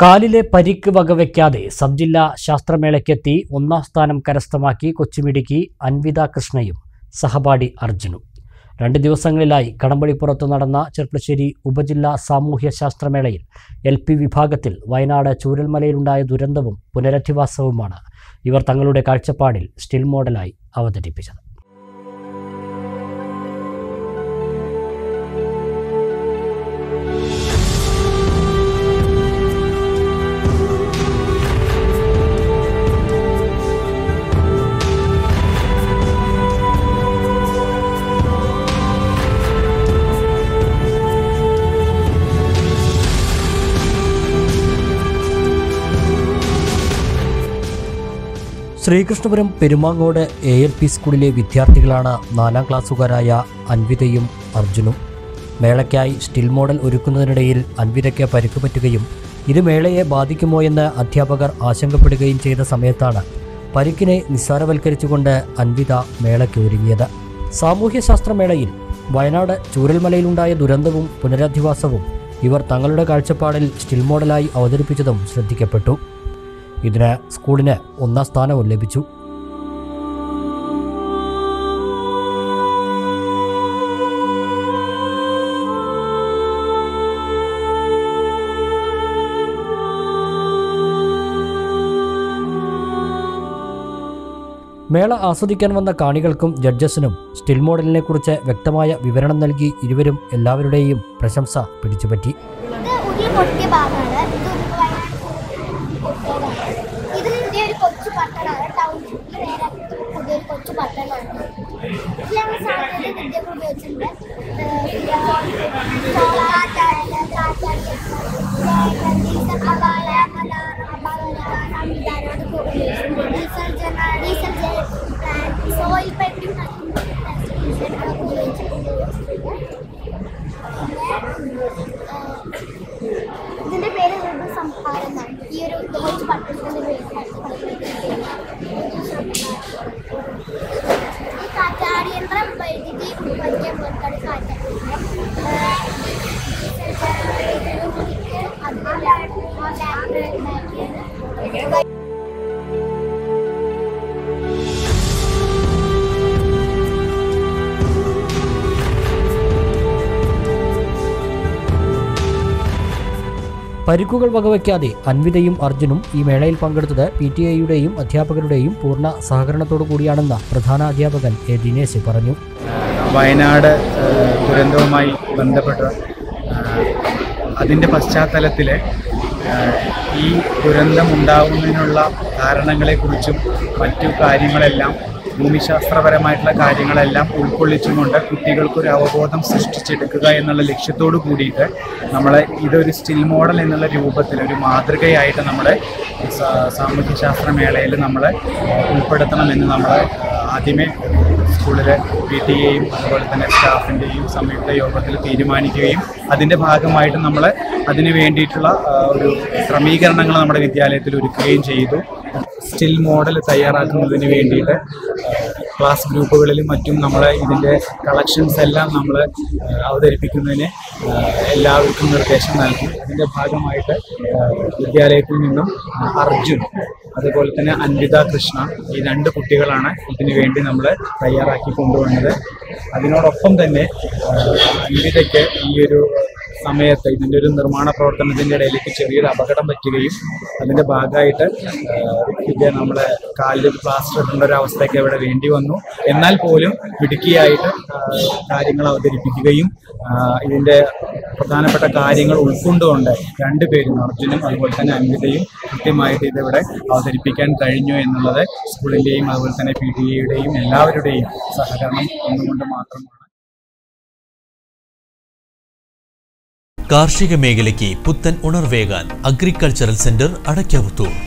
കാലിലെ പരിക്ക് വകവയ്ക്കാതെ സബ് ജില്ലാ ശാസ്ത്രമേളയ്ക്കെത്തി ഒന്നാം സ്ഥാനം കരസ്ഥമാക്കി കൊച്ചുമിടുക്കി അൻവിത കൃഷ്ണയും സഹപാഠി അർജുനും രണ്ട് ദിവസങ്ങളിലായി കടമ്പളിപ്പുറത്ത് നടന്ന ചെർപ്പളശ്ശേരി ഉപജില്ലാ സാമൂഹ്യ ശാസ്ത്രമേളയിൽ എൽ പി വിഭാഗത്തിൽ വയനാട് ചൂരൽമലയിലുണ്ടായ ദുരന്തവും പുനരധിവാസവുമാണ് ഇവർ തങ്ങളുടെ കാഴ്ചപ്പാടിൽ സ്റ്റിൽ മോഡലായി അവതരിപ്പിച്ചത് Sreekrishnapuram Perumangode A L P സ്കൂളിലെ വിദ്യാർത്ഥികളാണ് നാലാം ക്ലാസ്സുകാരായ അൻവിതയും അർജുനും മേളയ്ക്കായി സ്റ്റിൽ മോഡൽ ഒരുക്കുന്നതിനിടയിൽ അൻവിതയ്ക്ക് പരിക്ക് പറ്റുകയും ഇത് മേളയെ ബാധിക്കുമോ എന്ന് അധ്യാപകർ ആശങ്കപ്പെടുകയും ചെയ്ത സമയത്താണ് പരിക്കിനെ നിസ്സാരവൽക്കരിച്ചുകൊണ്ട് അൻവിത മേളയ്ക്ക് ഒരുങ്ങിയത് സാമൂഹ്യശാസ്ത്രമേളയിൽ വയനാട് ചൂരൽമലയിലുണ്ടായ ദുരന്തവും പുനരധിവാസവും ഇവർ തങ്ങളുടെ കാഴ്ചപ്പാടിൽ സ്റ്റിൽ മോഡലായി അവതരിപ്പിച്ചതും ശ്രദ്ധിക്കപ്പെട്ടു ഇതിന് സ്കൂളിന് ഒന്നാം സ്ഥാനവും ലഭിച്ചു മേള ആസ്വദിക്കാൻ വന്ന കാണികൾക്കും ജഡ്ജസിനും സ്റ്റിൽ മോഡലിനെ കുറിച്ച് വ്യക്തമായ വിവരണം നൽകി ഇരുവരും എല്ലാവരുടെയും പ്രശംസ പിടിച്ചുപറ്റി ഇത് ഉരുൾ പൊട്ടിയ ഭാഗമാണ് ഇത് ഉരുൾ വയനാട് പൊട്ടിയതാണ് ഇത് ഇതിന്റെ ഒരു കൊച്ചു പട്ടണമാണ് ടൗൺഷിപ്പിൽ നേരെ പുതിയൊരു കൊച്ചു പട്ടണമാണ് ഇതിൽ ഞങ്ങൾ സാങ്കേതിക വിദ്യകൾ ഉപയോഗിച്ചിട്ടുണ്ട് ഏഹ് പിന്നെ കാറ്റാടിയ കാറ്റാടിയ ഡീസൽ അപായ സംവിധാനങ്ങളൊക്കെ ഉപയോഗിച്ചിട്ടുണ്ട് diesel diesel plant soil piping അതൊക്കെ ഉപയോഗിച്ചിട്ടുണ്ട് ഇതിന്റെ പേര് ഋതു സംഹാരം എന്നാണ് ഈ ഒരു കൊച്ചു പട്ടണത്തിന്റെ പേര് ഈ കാറ്റാടിയന്ത്രം വൈദ്യുതി ഉൽപ്പാദിക്കാൻ പുറത്താണ് കാറ്റാടിയന്ത്രം അതിന്റെ പരിക്കുകൾ വകവയ്ക്കാതെ അൻവിതയും അർജുനും ഈ മേളയിൽ പങ്കെടുത്തത് പി ടി ഐയുടെയും അധ്യാപകരുടെയും പൂർണ്ണ സഹകരണത്തോടു കൂടിയാണെന്ന് പ്രധാന അധ്യാപകൻ എ ദിനേശ് പറഞ്ഞു വയനാട് ഏഹ്, ദുരന്തവുമായി ബന്ധപ്പെട്ട് ഏഹ്, അതിൻ്റെ പശ്ചാത്തലത്തിൽ ഈ ദുരന്തം ഉണ്ടാകുന്നതിനുള്ള കാരണങ്ങളെക്കുറിച്ചും മറ്റു കാര്യങ്ങളെല്ലാം ഭൂമിശാസ്ത്രപരമായിട്ടുള്ള കാര്യങ്ങളെല്ലാം ഉൾക്കൊള്ളിച്ചുകൊണ്ട് കുട്ടികൾക്കൊരു അവബോധം സൃഷ്ടിച്ചെടുക്കുക എന്നുള്ള ലക്ഷ്യത്തോടു കൂടിയിട്ട് നമ്മൾ ഇതൊരു സ്റ്റിൽ മോഡൽ എന്നുള്ള രൂപത്തിൽ ഒരു മാതൃകയായിട്ട് നമ്മുടെ സാ- സാമൂഹ്യശാസ്ത്ര മേളയിൽ നമ്മൾ ഉൾപ്പെടുത്തണമെന്ന് നമ്മൾ ആദ്യമേ സ്കൂളിലെ പി ടി എയും അതുപോലെ തന്നെ സ്റ്റാഫിൻ്റെയും സംയുക്ത യോഗത്തിൽ തീരുമാനിക്കുകയും അതിൻ്റെ ഭാഗമായിട്ട് നമ്മൾ അതിന് വേണ്ടിയിട്ടുള്ള ആ, ഒരു ക്രമീകരണങ്ങൾ നമ്മുടെ വിദ്യാലയത്തിൽ ഒരുക്കുകയും ചെയ്തു സ്റ്റിൽ മോഡൽ തയ്യാറാക്കുന്നതിന് വേണ്ടിയിട്ട് ആ, ക്ലാസ് ഗ്രൂപ്പുകളിലും മറ്റും നമ്മൾ ഇതിൻ്റെ കളക്ഷൻസ് എല്ലാം നമ്മൾ അവതരിപ്പിക്കുന്നതിന് ആ, എല്ലാവർക്കും നിർദ്ദേശം നൽകി അതിൻ്റെ ഭാഗമായിട്ട് ആ, വിദ്യാലയത്തിൽ നിന്നും ആ, അർജുൻ അതുപോലെ തന്നെ അൻവിത കൃഷ്ണ ഈ രണ്ട് കുട്ടികളാണ് ഇതിനു വേണ്ടി നമ്മൾ തയ്യാറാക്കി കൊണ്ടുവന്നത് അതിനോടൊപ്പം തന്നെ ആ, അൻവിതയ്ക്ക് ഈ ഒരു സമയത്ത് ഇതിൻ്റെ ഒരു നിർമ്മാണ പ്രവർത്തനത്തിൻ്റെ ഇടയിലേക്ക് ചെറിയൊരു അപകടം പറ്റുകയും അതിൻ്റെ ഭാഗമായിട്ട് ആ, ഇത് നമ്മളെ കാലിൽ പ്ലാസ്റ്റർ ഇടേണ്ട ഒരു അവസ്ഥയൊക്കെ ഇവിടെ വേണ്ടി വന്നു എന്നാൽ പോലും മിടുക്കിയായിട്ട് ആ, കാര്യങ്ങൾ അവതരിപ്പിക്കുകയും ആ, ഇതിൻ്റെ പ്രധാനപ്പെട്ട കാര്യങ്ങൾ ഉൾക്കൊണ്ടുകൊണ്ട് രണ്ടുപേരും അർജുനും അതുപോലെ തന്നെ അൻവിതയും കൃത്യമായിട്ട് ഇതിവിടെ അവതരിപ്പിക്കാൻ കഴിഞ്ഞു എന്നുള്ളത് സ്കൂളിൻ്റെയും അതുപോലെ തന്നെ പി ടി എയുടെയും എല്ലാവരുടെയും സഹകരണം ഒന്നുകൊണ്ട് മാത്രമാണ് കാർഷിക മേഖലയ്ക്ക് പുത്തൻ ഉണർവേകാൻ അഗ്രികൾച്ചറൽ സെന്റർ അടയ്ക്കാവുത്തൂർ